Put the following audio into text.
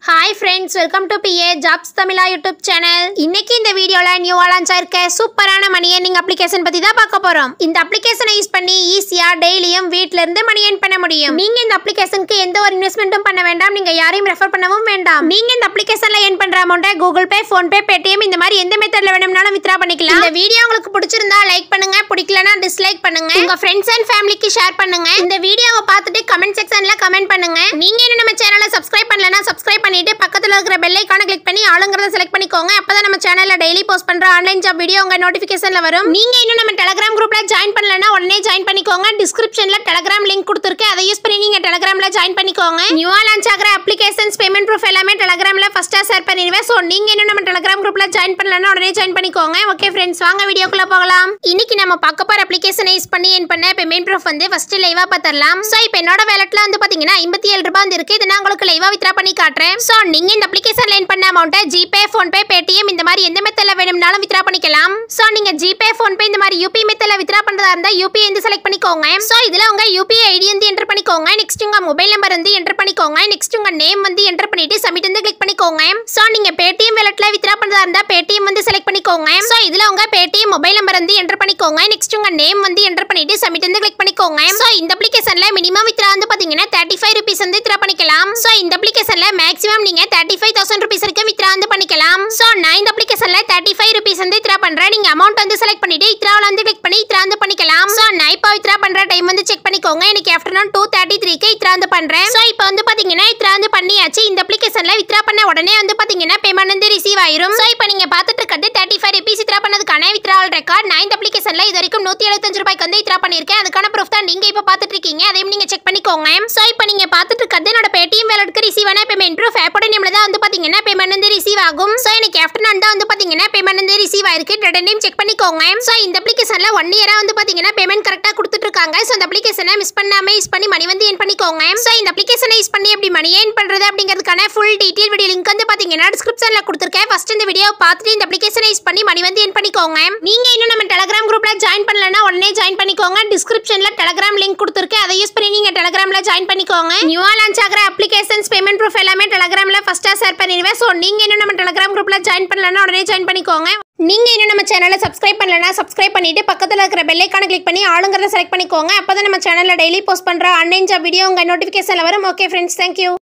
hi friends welcome to BA jobs Tamizha YouTube channel இன்னைக்கு இந்த வீடியோல நியூ லான்ச் ஆயிருக்க சூப்பரான மணி ஏர்னிங் அப்ளிகேஷன் பத்தி தான் பார்க்க போறோம் இந்த அப்ளிகேஷனை யூஸ் பண்ணி ஈஸியா டெய்லியும் வீட்ல இருந்து மணி ஏர்ன் பண்ண முடியும் நீங்க இந்த அப்ளிகேஷனுக்கு எந்த ஒரு இன்வெஸ்ட்மெண்ட்டும் பண்ண வேண்டாம் நீங்க யாரையும் ரெஃபர் பண்ணவும் வேண்டாம் நீங்க இந்த அப்ளிகேஷன்ல ஏர்ன் பண்ற அமௌண்ட்டை Google Pay PhonePe Paytm இந்த மாதிரி எந்த மெத்தட்ல வேணும்னாலும் வித்ரா பண்ணிக்கலாம் இந்த வீடியோ உங்களுக்கு பிடிச்சிருந்தா லைக் பண்ணுங்க பிடிக்கலனா டிஸ்லைக் பண்ணுங்க உங்க ஃப்ரெண்ட்ஸ் அண்ட் ஃபேமிலிக்கு ஷேர் பண்ணுங்க இந்த வீடியோவை பார்த்துட்டு கமெண்ட் செக்ஷன்ல கமெண்ட் பண்ணுங்க நீங்க இன்னும் நம்ம சேனலை சப்ஸ்கிரைப் பண்ணலனா சப்ஸ்கிரைப் பண்ணிட்டு பக்கத்துல இருக்கிற பெல் ஐகானை கிளிக் பண்ணி ஆளுங்கிறத செலக்ட் பண்ணிக்கோங்க அப்பதான் நம்ம சேனல்ல டெய்லி போஸ்ட் பண்ற ஆன்லைன் ஜாப் வீடியோ உங்க நோட்டிபிகேஷன்ல வரும் நீங்க இன்னும் நம்ம டெலிகிராம் குரூப்ல ஜாயின் பண்ணலனா உடனே ஜாயின் பண்ணிக்கோங்க டிஸ்கிரிப்ஷன்ல டெலிகிராம் லிங்க் கொடுத்துருக்கு அதை யூஸ் பண்ணி நீங்க டெலிகிராம்ல ஜாயின் பண்ணிக்கோங்க நியூவா லான்ச் ஆகிற அப்ளிகேஷன்ஸ் பேமெண்ட் ப்ரூஃப் எல்லாமே டெலிகிராம்ல ஃபர்ஸ்டா ஷேர் பண்ணிடுவேன் ஸோ நீங்க இன்னும் நம்ம டெலிகிராம் குரூப்ல ஜாயின் பண்ணலனா உடனே ஜாயின் பண்ணிக்கோங்க ஓகே ஃப்ரெண்ட்ஸ் வாங்க வீடியோக்குள்ள போகலாம் இன்னைக்கு நம்ம பார்க்க போற அப்ளிகேஷனை யூஸ் பண்ணி என் பண்ண பேமெண்ட் ப்ரூஃப் வந்து ஃபர்ஸ்ட் லைவா பார்த்துடலாம் ஸோ இப்போ என்னோட வேலட்ல வந்து பாத்தீங்கன்னா ஐம்பத்தி ஏழு ரூபாய் வந்து இருக்கு இதை நான் உங்களுக்கு லைவா வித்ரா பண்ணி காட்டுறேன் ஸோ நீங்க இந்த அப்ளிகேஷன் லைன் பண்ண அமௌண்ட்டை ஜிபே ஃபோன்பே பேடிஎம் இந்த மாதிரி எந்த மெத்தட்ல வேணும்னாலும் வித்ரா பண்ணிக்கலாம் ஸோ நீங்க ஜிபே ஃபோன்பே இந்த மாதிரி யூபி மெத்தட்ல வித்ரா பண்றதா இருந்தா யூபி வந்து செலக்ட் பண்ணிக்கோங்க ஸோ இதுல உங்க யூபி ஐடி வந்து என்டர் பண்ணிக்கோங்க நெக்ஸ்ட் உங்க மொபைல் நம்பர் வந்து என்டர் பண்ணிக்கோங்க நெக்ஸ்ட் உங்க நேம் வந்து என்டர் பண்ணிட்டு சப்மிட் வந்து கிளிக் பண்ணிக்கோங்க ஸோ நீங்க பேடிஎம் வேலட்ல வித்ரா பண்றதா இருந்தா பேடிஎம் வந்து செலக்ட் பண்ணிக்கோங்க ஸோ இதுல உங்க பேடிஎம் மொபைல் நம்பர் வந்து என்டர் பண்ணிக்கோங்க நெக்ஸ்ட் உங்க நேம் வந்து என்டர் பண்ணிட்டு சப்மிட் வந்து கிளிக் பண்ணிக்கோங்க ஸோ இந்த அப்ளிகேஷன்ல மினிமம் வித்ரா வந்து பாத்தீங்கன்னா தேர்ட்டி ஃபைவ் ருபீஸ் வந்து வித்ரா பண்ணிக்கலாம் ஸோ இந்த அப்ளிகேஷன்ல மேக்ஸிமம் நீங்க தேர்ட்டி ஃபைவ் தௌசண்ட் ருபீஸ் வரைக்கும் வித்ரா வந்து பண்ணிக்கலாம் ஸோ நான் இந்த அப்ளிகேஷன்ல தேர்ட்டி ஃபைவ் ருபீஸ் வந்து வித்ரா பண்றேன் நீங்க அமௌண்ட் வந்து செலக்ட் பண்ணிட்டு இத்ராவில் வந்து கிளிக் பண்ணி இத்ரா வந்து பண்ணிக்கலாம் ஸோ நான் இப்போ வித்ரா பண்ற டைம் வந்து செக் பண்ணிக்கோங்க எனக்கு ஆஃப்டர்நூன் டூ தேர்ட்டி த்ரீக்கு இத்ரா வந்து பண்றேன் ஸோ இப்போ வந்து பாத்தீங்கன்னா இத்ரா வந்து பண்ணியாச்சு இந்த அப்ளிகேஷன்ல வித்ரா பண்ண உடனே வந்து பாத்தீங்கன்னா பேமெண்ட் வந்து ரிசீவ் ஆயிரும் ஸோ இப்போ நீங்க பார்த்துட்டு இருக்கிறது தேர்ட்டி ஃபைவ் ருபீஸ் வித்ரா பண்ணதுக்கான வித்ராவல் ரெக்கார்ட் நான் இந்த அப்ளிகேஷன்ல இது வரைக்கும் நூத்தி எழுபத்தஞ்சு ரூபாய்க்கு வந்து வித்ரா பண்ணியிருக்கேன் அதுக்கான ப்ரூஃப் தான் நீங்க இப்போ பார்த்துட்டு இருக்கீங்க அதையும் நீங்க செக் பண்ணிக்கோங்க ஸோ இப்போ நீங்க பார்த்துட்டு இருக்கிறது என்னோட பேடிஎம் வேலட்க்கு ரிசீவ் ஆன பேமெண்ட் ப்ரூஃப் ஆப்போட நேம்ல தான் வந்து பாத்தீங்கன்னா பேமெண்ட் வந்து ரிசீவ் ஆகும் ஸோ எனக்கு ஆஃப்டர்நூன் தான் வந்து பாத்தீங்கன்னா பேமெண்ட் வந்து ரிசீவ் ஆயிருக்கு ரெண்டையும் செக் பண்ணிக்கோங்க ஸோ இந்த அப்ளிகேஷன்ல ஒன் இயரா வந்து பாத்தீங்கன்னா பேமெண்ட் கரெக்டா கொடுத்துட்டு இருக்காங்க ஸோ இந்த அப்ளிகேஷனை மிஸ் பண்ணாம யூஸ் பண்ணி மணி வந்து ஏன் பண்ணிக்கோங்க ஸோ இந்த அப்ளிகேஷனை யூஸ் பண்ணி எப்படி மணி ஏன் பண்றது அப்படிங்கிறதுக்கான ஃபுல் டீடைல் வீடியோ லிங்க் வந்து பாத்தீங்கன்னா டிஸ்கிரிப்ஷன்ல கொடுத்துருக்கேன் ஃபர்ஸ்ட் இந்த வீடியோ பார்த்துட்டு இந்த அப்ளிகேஷனை யூஸ் பண்ணி மணி வந்து ஏன் பண்ணிக்கோங்க நீங்க இன்னும் நம்ம டெலிகிராம் குரூப்ல ஜாயின் பண்ணலனா உடனே ஜாயின் பண்ணிக்கோங்க டிஸ்கிரிப்ஷன்ல டெலிகிராம் லிங்க் கொடுத்துருக்கேன் அதை யூஸ் பண்ணி நீங்க டெலிகிராம்ல ஜாயின் பண்ணிக்கோங்க நியூவா லான்ச் ஆகிற அப்ளிகேஷன்ஸ் பேமெண்ட் ப்ரூஃப் எல்லாமே டெலிகிராம்ல ஃபர்ஸ்டா ஷேர் பண்ணிடுவேன் ஸோ நீங்க இன்னும் நம்ம டெலிகிராம் குரூப்ல ஜாயின் பண்ணலனா உடனே ஜாயின் பண்ணிக்கோங்க நீங்க இன்னும் நம்ம சேனலை சப்ஸ்கிரைப் பண்ணலனா சப்ஸ்கிரைப் பண்ணிட்டு பக்கத்துல இருக்கிற பெல் ஐக்கானை கிளிக் பண்ணி ஆளுங்கிறத செலக்ட் பண்ணிக்கோங்க அப்பதான் நம்ம சேனல்ல டெய்லி போஸ்ட் பண்ற ஆன்லைன் ஜாப் வீடியோ உங்க நோட்டிபிகேஷன்ல வரும் ஓகே ஃப்ரெண்ட்ஸ் தேங்க்யூ